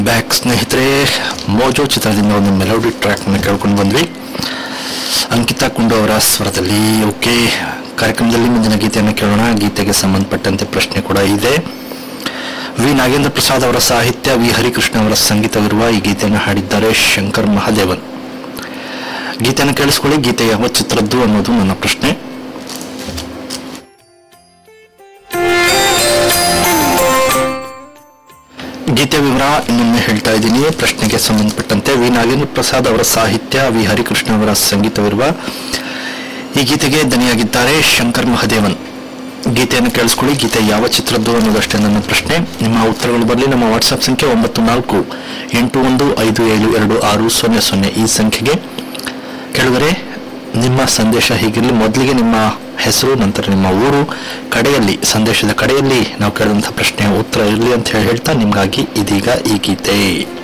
back ಸ್ನೇಹಿತರೆ ಮೋಜೋ ಚಿತ್ರದಿಂದ ಒಂದು ಮೆಲೋಡಿ ಟ್ರ್ಯಾಕ್ನ ಕೇಳ್ಕೊಂಡು ಬಂದ್ವಿ ಅಂಕಿತಾ ಕುಂಡು ಅವರ ಸ್ವರದಲ್ಲಿ ಓಕೆ ಕಾರ್ಯಕ್ರಮದಲ್ಲಿ ಮುಂದಿನ ಗೀತೆಯನ್ನು ಕೇಳೋಣ ಗೀತೆಗೆ ಸಂಬಂಧಪಟ್ಟಂತೆ ಪ್ರಶ್ನೆ ಕೂಡ ಇದೆ ವಿ ನಾಗೇಂದ್ರ ಪ್ರಸಾದ್ ಅವರ ಸಾಹಿತ್ಯ ವಿ ಹರಿಕೃಷ್ಣ ಅವರ ಸಂಗೀತವಿರುವ ಈ ಗೀತೆಯನ್ನು ಹಾಡಿದ್ದಾರೆ ಶಂಕರ್ ಮಹಾದೇವನ್ ಗೀತೆಯನ್ನು ಕೇಳಿಸ್ಕೊಳ್ಳಿ ಗೀತೆ ಯಾವ ಚಿತ್ರದ್ದು ಅನ್ನೋದು ನನ್ನ ಪ್ರಶ್ನೆ ಗೀತೆ ವಿವರ ಇನ್ನೊಮ್ಮೆ ಹೇಳ್ತಾ ಇದ್ದೀನಿ ಪ್ರಶ್ನೆಗೆ ಸಂಬಂಧಪಟ್ಟಂತೆ ವಿ ನಾಗೇಂದ್ರ ಪ್ರಸಾದ್ ಅವರ ಸಾಹಿತ್ಯ ವಿ ಹರಿಕೃಷ್ಣ ಅವರ ಸಂಗೀತವಿರುವ ಈ ಗೀತೆಗೆ ದನಿಯಾಗಿದ್ದಾರೆ ಶಂಕರ್ ಮಹದೇವನ್ ಗೀತೆಯನ್ನು ಕೇಳಿಸ್ಕೊಳ್ಳಿ ಗೀತೆ ಯಾವ ಚಿತ್ರದ್ದು ಅನ್ನೋದಷ್ಟೇ ನನ್ನ ಪ್ರಶ್ನೆ ನಿಮ್ಮ ಉತ್ತರಗಳು ಬರಲಿ ನಮ್ಮ ವಾಟ್ಸ್ಆಪ್ ಸಂಖ್ಯೆ ಒಂಬತ್ತು ನಾಲ್ಕು ಎಂಟು ಒಂದು ಐದು ಏಳು ಎರಡು ಆರು ಸೊನ್ನೆ ಸೊನ್ನೆ ಈ ಸಂಖ್ಯೆಗೆ ಕೆಳಗರೆ ನಿಮ್ಮ ಸಂದೇಶ ಹೀಗಿರಲಿ ಮೊದಲಿಗೆ ನಿಮ್ಮ ಹೆಸರು ನಂತರ ನಿಮ್ಮ ಊರು ಕಡೆಯಲ್ಲಿ ಸಂದೇಶದ ಕಡೆಯಲ್ಲಿ ನಾವು ಕೇಳಿದಂಥ ಪ್ರಶ್ನೆಯ ಉತ್ತರ ಇರಲಿ ಅಂತ ಹೇಳಿ ಹೇಳ್ತಾ ನಿಮಗಾಗಿ ಇದೀಗ ಈ ಗೀತೆ